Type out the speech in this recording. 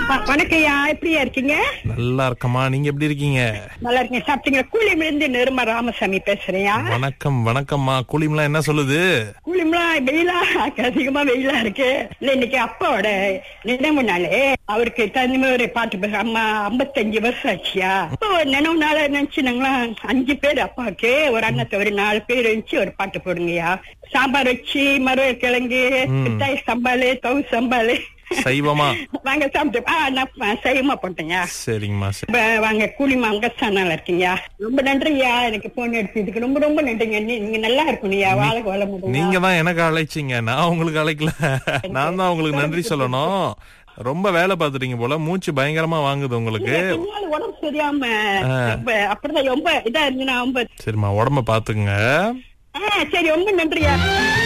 வ- வணக்கம்யா எப்படியா இருக்கீங்க நல்லா இருக்கம்மா நீங்க எப்படி இருக்கீங்க நல்லா இருக்கீங்க சாப்பிட்டீங்க கூலிமிலிருந்து நிருமா ராமசாமி பேசுறேன்யா வணக்கம் வணக்கம்மா கூலிம்லாம் என்ன சொல்லுது கூலிம்லாம் வெயிலா அதிகமா வெயிலா இருக்கு இல்ல இன்னைக்கு அப்பாவோட நினைவு நாளே அவருக்கு தனிமை ஒரு பாட்டு பே- அம்மா ஐம்பத்தஞ்சு வருஷம் ஆச்சியா அப்போ ஒரு நினைவு நாள நினைச்சு நாங்களாம் அஞ்சு பேர் அப்பாவுக்கு ஒரு அண்ணத்தை ஒரு நாலு பேர் இருந்துச்சு ஒரு பாட்டு போடுங்கய்யா சாம்பார் வச்சு மருவ கிழங்கு மிட்டாய் சம்பாலு தவு சம்பாலு சைவமா வாங்க சாப்பிட்டு ஆ நான் செய்யமா போட்டேங்க சரிங்கம்மா சரி இப்ப வாங்க கூலிமா அங்க சேனல் இருக்கீங்க ரொம்ப நன்றியா எனக்கு போன் எடுத்ததுக்கு ரொம்ப ரொம்ப நன்றிங்க நீ- நீங்க நல்லா இருக்கணும்யா வாழ வாழ முடியும் நீங்க தான் எனக்கு அழைச்சிங்க நான் உங்களுக்கு அழைக்கல நான் தான் உங்களுக்கு நன்றி சொல்லணும் ரொம்ப வேலை பார்த்துட்டீங்க போல மூச்சு பயங்கரமா வாங்குது உங்களுக்கு பின்னால உடம்பு சரியாம ரொம்ப அப்படிதான் ரொம்ப இதா இருந்துன்னா ரொம்ப சரிம்மா உடம்ப பாத்துக்குங்க ஆ, சரி ரொம்ப நன்றியா